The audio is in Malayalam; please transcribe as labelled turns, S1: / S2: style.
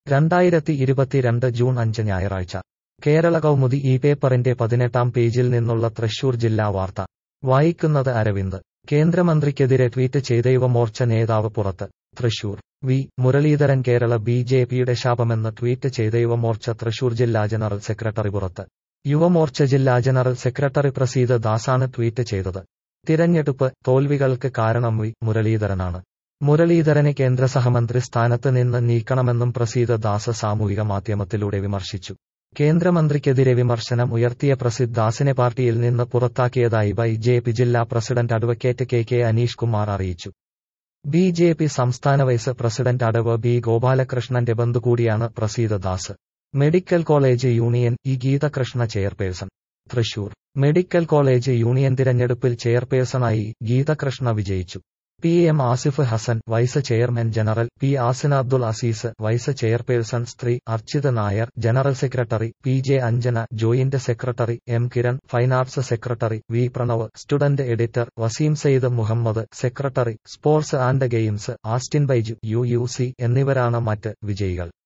S1: രണ്ടായിരത്തി ഇരുപത്തിരണ്ട് ജൂൺ അഞ്ച് ഞായറാഴ്ച കേരള കൗമുദി ഈ പേപ്പറിന്റെ പതിനെട്ടാം പേജിൽ നിന്നുള്ള തൃശൂർ ജില്ലാ വാർത്ത വായിക്കുന്നത് അരവിന്ദ് കേന്ദ്രമന്ത്രിക്കെതിരെ ട്വീറ്റ് ചെയ്ത യുവമോർച്ച നേതാവ് പുറത്ത് Thrissur V Muraleedharan Kerala B J പിയുടെ ശാപമെന്ന് ട്വീറ്റ് ചെയ്ത യുവമോർച്ച തൃശൂർ ജില്ലാ ജനറൽ സെക്രട്ടറി പുറത്ത് യുവമോർച്ച ജില്ലാ ജനറൽ സെക്രട്ടറി പ്രസീദ് ദാസാണ് ട്വീറ്റ് ചെയ്തത് തിരഞ്ഞെടുപ്പ് തോൽവികൾക്ക് കാരണം വി മുരളീധരനാണ് മുരളീധരനെ കേന്ദ്ര സഹമന്ത്രി സ്ഥാനത്ത് നിന്ന് നീക്കണമെന്നും പ്രസീദ് ദാസ് സാമൂഹിക മാധ്യമത്തിലൂടെ വിമർശിച്ചു കേന്ദ്രമന്ത്രിക്കെതിരെ വിമർശനം ഉയർത്തിയ പ്രസിദ് ദാസിനെ പാർട്ടിയിൽ നിന്ന് പുറത്താക്കിയതായി ബൈ ജെ പി ജില്ലാ president advocate K K Aneesh Kumar അറിയിച്ചു ബി ജെ പി സംസ്ഥാന വൈസ് പ്രസിഡന്റ് അടവ് ബി ഗോപാലകൃഷ്ണന്റെ ബന്ധു കൂടിയാണ് Praseed Das medical college union E Geethakrishna chairperson Thrissur medical college union തിരഞ്ഞെടുപ്പിൽ ചെയർപേഴ്സണായി ഗീതകൃഷ്ണ വിജയിച്ചു P M Asif Hasan vice chairman general P Asina Abdul Azeez vice chairperson സ്ത്രീ Archith Nair general secretary P J Anjana joint secretary M Kiran fine arts secretary V Pranav student editor Waseem Syed Muhammad secretary sports and games Austin Baiju U U C എന്നിവരാണ് മറ്റ് വിജയികൾ